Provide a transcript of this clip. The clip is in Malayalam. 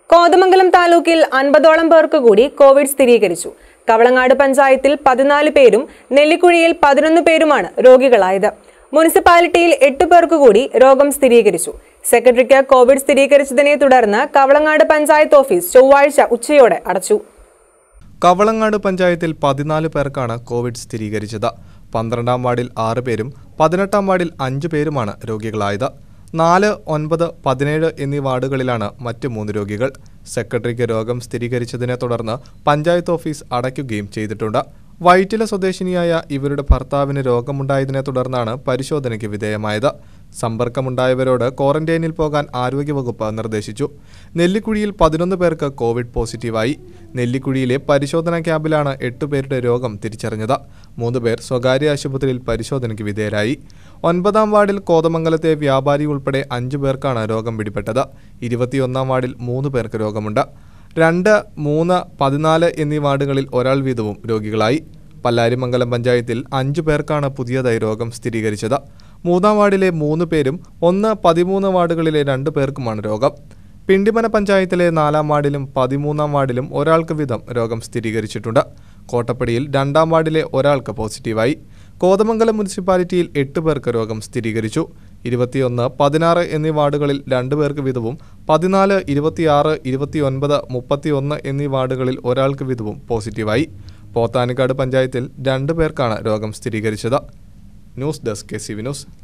കോതമംഗലം താലൂക്കിൽ അൻപതോളം പേർക്ക് കൂടി കോവിഡ് സ്ഥിരീകരിച്ചു കവളങ്ങാട് പഞ്ചായത്തിൽ പതിനാല് പേരും നെല്ലിക്കുഴിയിൽ പതിനൊന്ന് പേരുമാണ് രോഗികളായത് മുനിസിപ്പാലിറ്റിയിൽ എട്ട് പേർക്ക് കൂടി രോഗം സ്ഥിരീകരിച്ചു സെക്രട്ടറിക്ക് കോവിഡ് സ്ഥിരീകരിച്ചതിനെ തുടർന്ന് കവളങ്ങാട് പഞ്ചായത്ത് ഓഫീസ് ചൊവ്വാഴ്ച ഉച്ചയോടെ അടച്ചു കവളങ്ങാട് പഞ്ചായത്തിൽ പതിനാല് പേർക്കാണ് കോവിഡ് സ്ഥിരീകരിച്ചത് പന്ത്രണ്ടാം വാർഡിൽ ആറ് പേരും പതിനെട്ടാം വാർഡിൽ അഞ്ച് പേരുമാണ് രോഗികളായത് നാല് ഒൻപത് പതിനേഴ് എന്നീ വാർഡുകളിലാണ് മറ്റ് മൂന്ന് രോഗികൾ സെക്രട്ടറിക്ക് രോഗം സ്ഥിരീകരിച്ചതിനെ തുടർന്ന് പഞ്ചായത്ത് ഓഫീസ് അടയ്ക്കുകയും ചെയ്തിട്ടുണ്ട് വൈറ്റില സ്വദേശിനിയായ ഇവരുടെ ഭർത്താവിന് രോഗമുണ്ടായതിനെ തുടർന്നാണ് പരിശോധനയ്ക്ക് വിധേയമായത് സമ്പർക്കമുണ്ടായവരോട് ക്വാറന്റൈനിൽ പോകാൻ ആരോഗ്യവകുപ്പ് നിർദ്ദേശിച്ചു നെല്ലിക്കുഴിയിൽ പതിനൊന്ന് പേർക്ക് കോവിഡ് പോസിറ്റീവായി നെല്ലിക്കുഴിയിലെ പരിശോധനാ ക്യാമ്പിലാണ് എട്ട് പേരുടെ രോഗം തിരിച്ചറിഞ്ഞത് മൂന്ന് പേർ സ്വകാര്യ ആശുപത്രിയിൽ പരിശോധനയ്ക്ക് വിധേയരായി ഒൻപതാം വാർഡിൽ കോതമംഗലത്തെ വ്യാപാരി ഉൾപ്പെടെ അഞ്ചു പേർക്കാണ് രോഗം പിടിപെട്ടത് ഇരുപത്തിയൊന്നാം വാർഡിൽ മൂന്ന് പേർക്ക് രോഗമുണ്ട് രണ്ട് മൂന്ന് പതിനാല് എന്നീ വാർഡുകളിൽ ഒരാൾ വീതവും രോഗികളായി പല്ലാരിമംഗലം പഞ്ചായത്തിൽ അഞ്ചു പേർക്കാണ് പുതിയതായി രോഗം സ്ഥിരീകരിച്ചത് മൂന്നാം വാർഡിലെ മൂന്ന് പേരും ഒന്ന് പതിമൂന്ന് വാർഡുകളിലെ രണ്ട് പേർക്കുമാണ് രോഗം പിണ്ടിമന പഞ്ചായത്തിലെ നാലാം വാർഡിലും പതിമൂന്നാം വാർഡിലും ഒരാൾക്ക് വീതം രോഗം സ്ഥിരീകരിച്ചിട്ടുണ്ട് കോട്ടപ്പടിയിൽ രണ്ടാം വാർഡിലെ ഒരാൾക്ക് പോസിറ്റീവായി കോതമംഗലം മുനിസിപ്പാലിറ്റിയിൽ എട്ട് പേർക്ക് രോഗം സ്ഥിരീകരിച്ചു ഇരുപത്തിയൊന്ന് പതിനാറ് എന്നീ വാർഡുകളിൽ രണ്ട് പേർക്ക് വീതവും പതിനാല് ഇരുപത്തിയാറ് ഇരുപത്തിയൊൻപത് മുപ്പത്തിയൊന്ന് എന്നീ വാർഡുകളിൽ ഒരാൾക്ക് വീതവും പോസിറ്റീവായി പോത്താനിക്കാട് പഞ്ചായത്തിൽ രണ്ട് പേർക്കാണ് രോഗം സ്ഥിരീകരിച്ചത് news desk K C V news